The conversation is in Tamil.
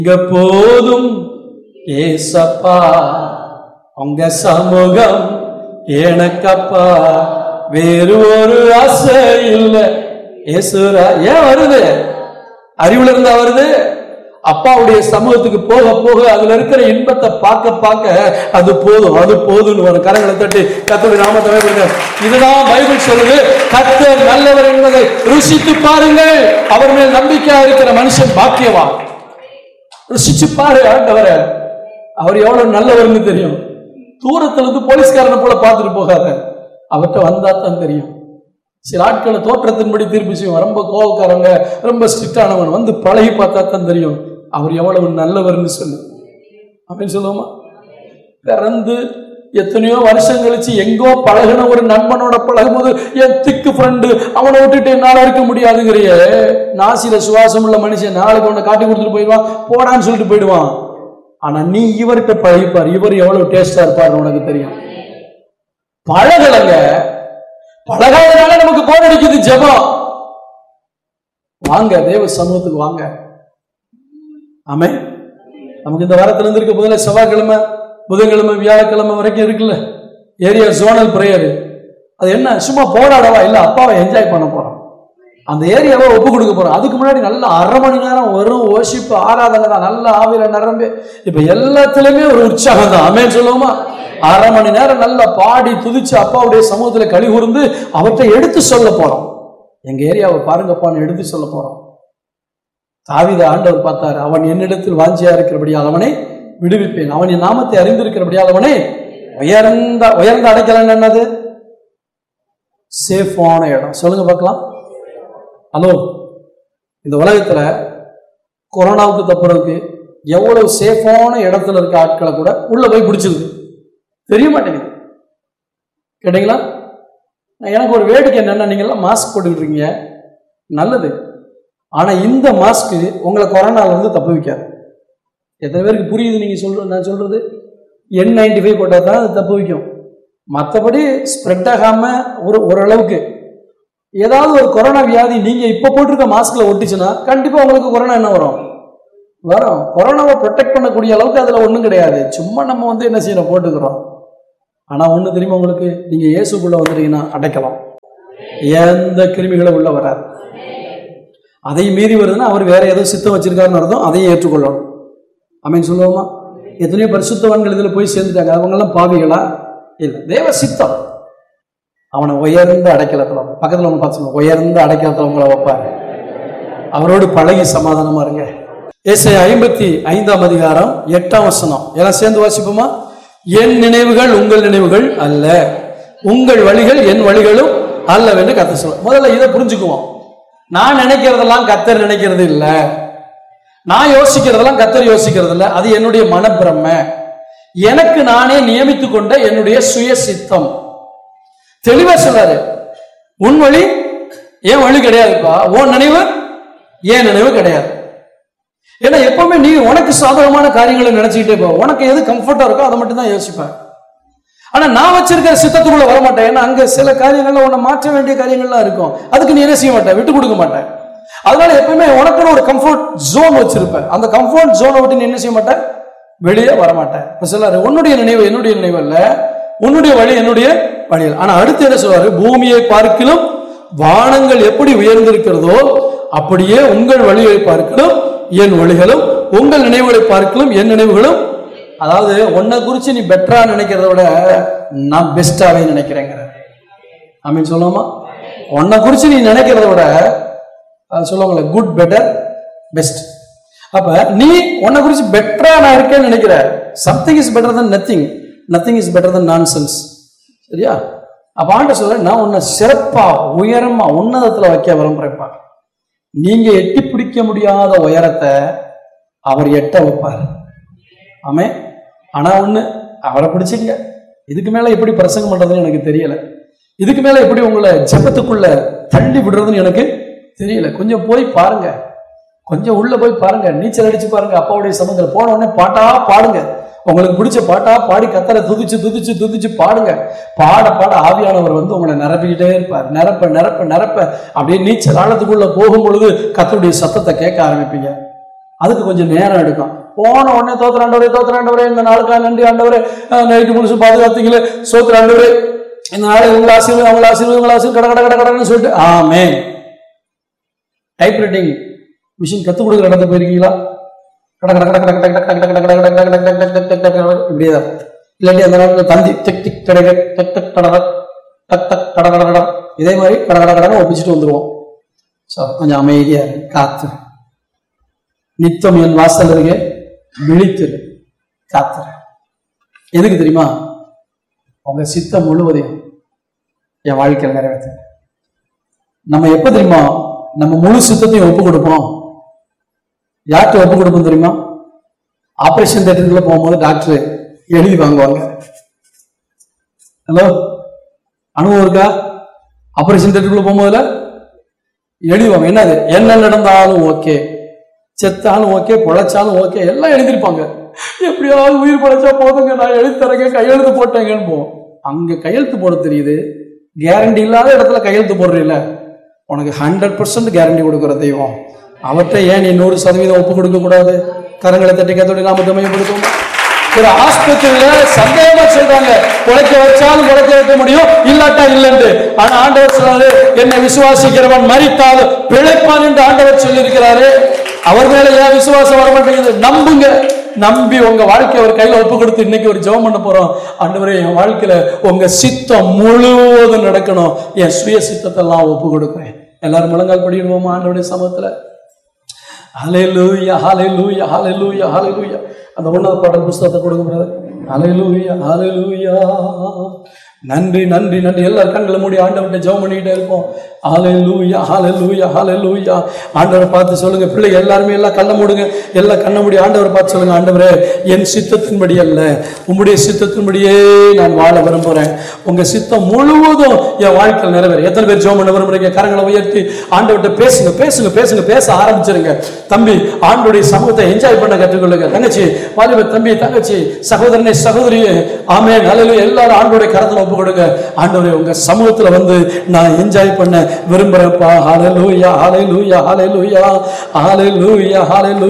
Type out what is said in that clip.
இங்க போதும் ஏசப்பா உங்க சமூகம் எனக்கப்பா வேறு ஒரு ஆசை இல்லை ஏசுரா ஏன் வருது அறிவுல இருந்தா வருது அப்பாவுடைய சமூகத்துக்கு போக போக அதுல இருக்கிற இன்பத்தை பார்க்க பார்க்க அது போதும் அது போதும்னு வரும் கரங்களை தட்டி கத்தோட நாமத்தை வைப்படுங்க இதுதான் பைபிள் சொல்லுது கத்தர் நல்லவர் என்பதை ருசித்து பாருங்கள் அவர் மேல் நம்பிக்கையா இருக்கிற மனுஷன் பாக்கியவான் ருசிச்சு பாரு ஆண்டவரை அவர் எவ்வளவு நல்லவர்னு தெரியும் தூரத்துல இருந்து போலீஸ்காரனை போல பார்த்துட்டு போகாத அவர்கிட்ட வந்தா தான் தெரியும் சில ஆட்களை தோற்றத்தின்படி தீர்ப்பு செய்வோம் ரொம்ப கோவக்காரங்க ரொம்ப ஸ்ட்ரிக்டானவன் வந்து பழகி பார்த்தா தான் தெரியும் அவர் எவ்வளவு நல்லவர்னு சொல்லு அப்படின்னு சொல்லுவோமா பிறந்து எத்தனையோ வருஷம் கழிச்சு எங்கோ பழகின ஒரு நண்பனோட பழகும்போது என் திக்கு ஃப்ரெண்டு அவனை விட்டுட்டு என்னால இருக்க முடியாதுங்கிறிய நாசில சுவாசம் உள்ள மனுஷன் நாளைக்கு உன்னை காட்டி கொடுத்துட்டு போயிடுவான் போடான்னு சொல்லிட்டு போயிடுவான் ஆனா நீ இவர்கிட்ட பழகிப்பார் இவர் எவ்வளவு டேஸ்டா இருப்பாருன்னு உனக்கு தெரியும் பழகலங்க பழகாதனால நமக்கு போர் அடிக்குது ஜெபம் வாங்க தேவ சமூகத்துக்கு வாங்க ஆமே நமக்கு இந்த வாரத்துல இருந்து இருக்க முதல்ல செவ்வாய்க்கிழமை புதன்கிழமை வியாழக்கிழமை வரைக்கும் இருக்குல்ல ஏரியா ஜோனல் பிரேயர் அது என்ன சும்மா போராடவா இல்ல அப்பாவை என்ஜாய் பண்ண போறோம் அந்த ஏரியாவை ஒப்பு கொடுக்க போறோம் அதுக்கு முன்னாடி நல்ல அரை மணி நேரம் வரும் ஓஷிப்பு ஆராதனை தான் நல்ல ஆவியில நிரம்பி இப்ப எல்லாத்துலயுமே ஒரு உற்சாகம் தான் அமேன் சொல்லுவோமா அரை மணி நேரம் நல்லா பாடி துதிச்சு அப்பாவுடைய சமூகத்துல கழி கூர்ந்து அவற்றை எடுத்து சொல்ல போறோம் எங்க ஏரியாவை பாருங்கப்பான்னு எடுத்து சொல்ல போறோம் தாவீது ஆண்டவர் பார்த்தார் அவன் என்னிடத்தில் வாஞ்சியா இருக்கிறபடியால் அவனை விடுவிப்பேன் அவன் என் நாமத்தை அறிந்திருக்கிறபடியால் அவனை உயர்ந்த உயர்ந்த அடைக்கலன் என்னது சேஃபான இடம் சொல்லுங்க பார்க்கலாம் ஹலோ இந்த உலகத்துல கொரோனாவுக்கு தப்புறதுக்கு எவ்வளவு சேஃபான இடத்துல இருக்க ஆட்களை கூட உள்ள போய் பிடிச்சிருக்கு தெரிய மாட்டேங்குது கேட்டீங்களா நான் எனக்கு ஒரு வேடிக்கை என்னன்னா நீங்க எல்லாம் மாஸ்க் போட்டுக்கிட்டு இருக்கீங்க நல்லது ஆனா இந்த மாஸ்க் உங்களை கொரோனால இருந்து தப்பு வைக்காது எத்தனை பேருக்கு புரியுது நீங்க சொல்ற நான் சொல்றது என் நைன்டி ஃபைவ் போட்டால் தான் அது தப்பு வைக்கும் மற்றபடி ஸ்ப்ரெட் ஆகாம ஒரு ஓரளவுக்கு ஏதாவது ஒரு கொரோனா வியாதி நீங்க இப்ப போட்டிருக்க மாஸ்க்ல ஒட்டிச்சுன்னா கண்டிப்பா உங்களுக்கு கொரோனா என்ன வரும் வரும் கொரோனாவை ப்ரொடெக்ட் பண்ணக்கூடிய அளவுக்கு அதுல ஒண்ணும் கிடையாது சும்மா நம்ம வந்து என்ன செய்யணும் போட்டுக்கிறோம் ஆனா ஒண்ணு தெரியுமா உங்களுக்கு நீங்க இயேசுக்குள்ள வந்துட்டீங்கன்னா அடைக்கலாம் எந்த கிருமிகளும் உள்ள வராது அதையும் மீறி வருதுன்னா அவர் வேற ஏதோ சித்தம் வச்சிருக்காருன்னு அர்த்தம் அதையும் ஏற்றுக்கொள்ளணும் அமீன் சொல்லுவோமா எத்தனையோ பரிசுத்தவான்கள் இதுல போய் சேர்ந்துட்டாங்க அவங்கெல்லாம் பாவிகளா இல்லை தேவ சித்தம் அவனை உயர்ந்த அடைக்கலத்துல வைப்பார். பக்கத்துல அவங்க பார்த்து உயர்ந்த அடைக்கலத்துல உங்களை வைப்பாரு அவரோடு பழகி சமாதானமா இருங்க ஏசை ஐம்பத்தி ஐந்தாம் அதிகாரம் எட்டாம் வசனம் எல்லாம் சேர்ந்து வாசிப்போமா என் நினைவுகள் உங்கள் நினைவுகள் அல்ல உங்கள் வழிகள் என் வழிகளும் அல்லவென்று கத்த சொல்ல முதல்ல இதை புரிஞ்சுக்குவோம் நான் நினைக்கிறதெல்லாம் கத்தர் நினைக்கிறது இல்ல நான் யோசிக்கிறதெல்லாம் கத்தர் யோசிக்கிறது இல்ல அது என்னுடைய மனப்பிரம எனக்கு நானே நியமித்து கொண்ட என்னுடைய சுய சித்தம் தெளிவா சொல்றாரு உன் வழி என் வழி கிடையாதுப்பா உன் நினைவு ஏன் நினைவு கிடையாது ஏன்னா எப்பவுமே நீ உனக்கு சாதகமான காரியங்களை நினைச்சுக்கிட்டே போ உனக்கு எது கம்ஃபர்ட்டா இருக்கோ அதை மட்டும் தான் யோசிப்பேன் ஆனா நான் வச்சிருக்கிற சித்தத்துக்குள்ள வர மாட்டேன் ஏன்னா அங்க சில காரியங்கள்ல உன்னை மாற்ற வேண்டிய காரியங்கள்லாம் இருக்கும் அதுக்கு நீ என்ன செய்ய மாட்டேன் விட்டு கொடுக்க மாட்டேன் அதனால எப்பவுமே உனக்குன்னு ஒரு கம்ஃபர்ட் ஜோன் வச்சிருப்பேன் அந்த கம்ஃபர்ட் ஜோனை விட்டு நீ என்ன செய்ய மாட்டேன் வெளியே வர மாட்டேன் இப்ப சொல்லாரு உன்னுடைய நினைவு என்னுடைய நினைவு அல்ல உன்னுடைய வழி என்னுடைய வழி அல்ல. ஆனா அடுத்து என்ன சொல்றாரு பூமியை பார்க்கிலும் வானங்கள் எப்படி உயர்ந்திருக்கிறதோ அப்படியே உங்கள் வழியை பார்க்கலும் என் வழிகளும் உங்கள் நினைவுகளை பார்க்கலும் என் நினைவுகளும் அதாவது உன்னை குறிச்சு நீ பெட்டரா நினைக்கிறத விட நான் பெஸ்டாவே நினைக்கிறேங்கிற ஆமீன் சொல்லுவோமா உன்னை குறிச்சு நீ நினைக்கிறத விட அது சொல்லுவாங்களே குட் பெட்டர் பெஸ்ட் அப்ப நீ உன்னை குறிச்சு பெட்டரா நான் இருக்கேன்னு நினைக்கிற something is better than nothing nothing is better than nonsense சரியா அப்ப ஆண்ட சொல்ற நான் உன்னை சிறப்பா உயரமா உன்னதத்துல வைக்க விரும்புறேன்ப்பா நீங்க எட்டி பிடிக்க முடியாத உயரத்தை அவர் எட்ட வைப்பார் ஆமே ஆனா ஒண்ணு அவரை பிடிச்சிங்க இதுக்கு மேல எப்படி பிரசங்கம் பண்றதுன்னு எனக்கு தெரியல இதுக்கு மேல எப்படி உங்களை ஜெபத்துக்குள்ள தள்ளி விடுறதுன்னு எனக்கு தெரியல கொஞ்சம் போய் பாருங்க கொஞ்சம் உள்ள போய் பாருங்க நீச்சல் அடிச்சு பாருங்க அப்பாவுடைய சமூகத்தில் போன உடனே பாட்டா பாடுங்க உங்களுக்கு பிடிச்ச பாட்டா பாடி கத்தரை துதிச்சு துதிச்சு துதிச்சு பாடுங்க பாட பாட ஆவியானவர் வந்து உங்களை நிரப்பிக்கிட்டே இருப்பார் நிரப்ப நிரப்ப நிரப்ப அப்படியே நீச்சல் ஆழத்துக்குள்ள போகும் பொழுது கத்தருடைய சத்தத்தை கேட்க ஆரம்பிப்பீங்க அதுக்கு கொஞ்சம் நேரம் எடுக்கும் போன உடனே தோத்திர ஆண்டவரே தோத்திர ஆண்டவரே இந்த நாளுக்கா நன்றி ஆண்டவரே நைட்டு முழுசு பாதுகாத்தீங்களே சோத்திர ஆண்டவரே இந்த நாளை உங்களை ஆசீர்வாதம் அவங்கள ஆசீர்வாதம் உங்களை ஆசீர்வாதம் கட கட கட கடன்னு சொல்லிட்டு ஆமே டைப் ரைட்டிங் மிஷின் கற்றுக் கொடுக்குற இடத்துக்கு போயிருக்கீங்களா கட கட கட கட கட கட கட கட கட கட கட கட கட கட கட கட இப்படியே தான் இல்லாட்டி அந்த நேரத்தில் தந்தி டிக் டிக் கடை டக் டக் கட டக் டக் கட கட கட இதே மாதிரி கட கட கடன்னு ஒப்பிச்சுட்டு வந்துருவோம் ஸோ கொஞ்சம் அமைதியா இரு காத்து நித்தம் என் வாசல் அருகே விழித்திரு காத்துற எதுக்கு தெரியுமா உங்க சித்தம் முழுவதையும் என் வாழ்க்கையில் நிறைவேற்ற நம்ம எப்ப தெரியுமா நம்ம முழு சித்தத்தையும் ஒப்பு கொடுப்போம் யார்கிட்ட ஒப்பு கொடுப்போம் தெரியுமா ஆபரேஷன் தேட்டருக்குள்ள போகும்போது டாக்டர் எழுதி வாங்குவாங்க ஹலோ அனுபவம் இருக்கா ஆபரேஷன் தேட்டருக்குள்ள போகும்போதுல எழுதுவாங்க என்னது என்ன நடந்தாலும் ஓகே செத்தாலும் ஓகே பொழைச்சாலும் ஓகே எல்லாம் எழுதிருப்பாங்க எப்படியாவது உயிர் பொழைச்சா போதுங்க நான் எழுதி தரேங்க கையெழுத்து போட்டேங்கன்னு போவோம் அங்க கையெழுத்து போட தெரியுது கேரண்டி இல்லாத இடத்துல கையெழுத்து போடுறீல்ல உனக்கு ஹண்ட்ரட் பர்சன்ட் கேரண்டி கொடுக்குற தெய்வம் அவர்கிட்ட ஏன் நீ நூறு சதவீதம் ஒப்பு கொடுக்க கூடாது கரங்களை தட்டி கத்தோடி நாமத்தை மையப்படுத்தும் ஒரு ஆஸ்பத்திரியில சந்தேகமா சொல்றாங்க உழைக்க வச்சாலும் உழைக்க வைக்க முடியும் இல்லாட்டா இல்லைன்னு ஆனா ஆண்டவர் சொல்றாரு என்னை விசுவாசிக்கிறவன் மறித்தாலும் பிழைப்பான் என்று ஆண்டவர் சொல்லியிருக்கிறாரு அவர் மேல ஏன் விசுவாசம் வர மாட்டேங்குது நம்புங்க நம்பி உங்க வாழ்க்கை ஒரு கையில ஒப்பு கொடுத்து இன்னைக்கு ஒரு ஜெபம் பண்ண போறோம் ஆண்டவரே என் வாழ்க்கையில உங்க சித்தம் முழுவதும் நடக்கணும் என் சுய சித்தத்தை எல்லாம் ஒப்பு கொடுக்குறேன் எல்லாரும் முழங்கால் படிடுவோமா ஆண்டவருடைய சமூகத்துல ஹalleluya ஹalleluya ஹalleluya ஹalleluya அந்த ஒன்றாவது பாடல் புஸ்தகத்தை கொடுங்க பிரதர் ஹalleluya ஹalleluya நன்றி நன்றி நன்றி எல்லாரும் கண்களை மூடி ஆண்டவர்கிட்ட ஜெபம் பண்ணிக்கிட்டே இருப்போம் ஹalleluya ஹalleluya ஹalleluya ஆண்டவரை பார்த்து சொல்லுங்க பிள்ளை எல்லாருமே எல்லாம் கண்ணை மூடுங்க எல்லாம் கண்ணை மூடி ஆண்டவரை பார்த்து சொல்லுங்க ஆண்டவரே என் சித்தத்தின்படி அல்ல உம்முடைய சித்தத்தின்படியே நான் வாழ விரும்புறேன் உங்க சித்தம் முழுவதும் என் வாழ்க்கையில் நிறைவேறும் எத்தனை பேர் ஜெபம் பண்ண விரும்புறீங்க கரங்களை உயர்த்தி ஆண்டவர்கிட்ட பேசுங்க பேசுங்க பேசுங்க பேச ஆரம்பிச்சிருங்க தம்பி ஆண்டோடைய சமூகத்தை என்ஜாய் பண்ண கற்றுக்கொள்ளுங்க தங்கச்சி வாலிப தம்பி தங்கச்சி சகோதரனை சகோதரியே ஆமே நல்ல எல்லாரும் ஆண்டோடைய கரத்துல ஒப்பு கொடுங்க ஆண்டவரே உங்க சமூகத்துல வந்து நான் என்ஜாய் பண்ண விரும்புறேன்ப்பா ஹalleluya ஹalleluya ஹalleluya ஹalleluya ஹalleluya